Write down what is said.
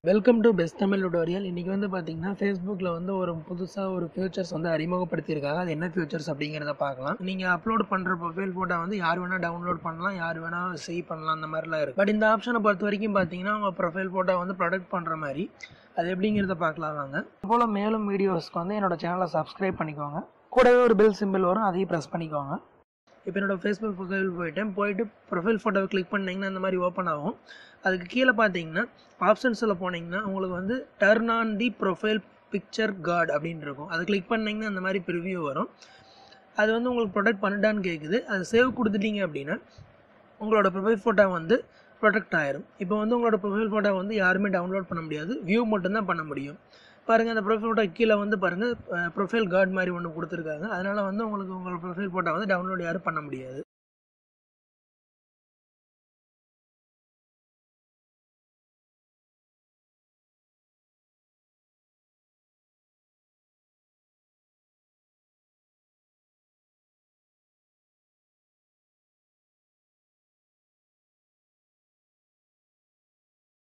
welcome to best Tamil tutorial இன்றைக்கி வந்து பார்த்தீங்கன்னா ஃபேஸ்புக்கில் வந்து ஒரு புதுசாக ஒரு ஃபியூச்சர்ஸ் வந்து அறிமுகப்படுத்தியிருக்காங்க அது என்ன ஃபியூச்சர்ஸ் அப்படிங்கிறத பார்க்கலாம் நீங்கள் அப்லோட் பண்ணுற ப்ரொஃபைல் ஃபோட்டோ வந்து யார் வேணால் டவுன்லோட் பண்ணலாம் யார் வேணால் சேவ் பண்ணலாம் அந்த மாதிரிலாம் இருக்குது பட் இந்த ஆப்ஷனை பொறுத்த வரைக்கும் பார்த்தீங்கன்னா உங்கள் ப்ரொஃபைல் ஃபோட்டோ வந்து ப்ரொடக்ட் பண்ணுற மாதிரி அது எப்படிங்கிறத பார்க்கலாம் வாங்க போல் மேலும் வீடியோஸ்க்கு வந்து என்னோட சேனலை சப்ஸ்கிரைப் பண்ணிக்கோங்க கூடவே ஒரு பெல் சிம்பிள் வரும் அதையும் ப்ரெஸ் பண்ணிக்கோங்க இப்போ என்னோடய ஃபேஸ்புக் ப்ரொஃபைல் போயிட்டேன் போயிட்டு ப்ரொஃபைல் ஃபோட்டோவை கிளிக் பண்ணிங்கன்னா இந்த மாதிரி ஓப்பன் ஆகும் அதுக்கு கீழே பார்த்தீங்கன்னா ஆப்ஷன்ஸில் போனீங்கன்னா உங்களுக்கு வந்து turn on the profile picture card அப்படின்னு இருக்கும் அதை கிளிக் பண்ணிங்கன்னா அந்த மாதிரி ப்ரிவ்யூ வரும் அது வந்து உங்களுக்கு ப்ரொடக்ட் பண்ணிட்டான்னு கேட்குது அது சேவ் கொடுத்துட்டீங்க அப்படின்னா உங்களோட ப்ரொஃபைல் ஃபோட்டோ வந்து ப்ரொடெக்ட் ஆயிரும் இப்போ வந்து உங்களோட ப்ரொஃபைல் ஃபோட்டோ வந்து யாருமே டவுன்லோட் பண்ண முடியாது வியூ மட்டும்தான் பண்ண முடியும் பாருங்கள் அந்த ப்ரொஃபைல் ஃபோட்டோ கீழே வந்து பாருங்கள் ப்ரொஃபைல் கார்டு மாதிரி ஒன்று கொடுத்துருக்காங்க அதனால் வந்து உங்களுக்கு உங்களோட ப்ரொஃபைல் ஃபோட்டோ வந்து டவுன்லோட் யாரும் பண்ண முடியாது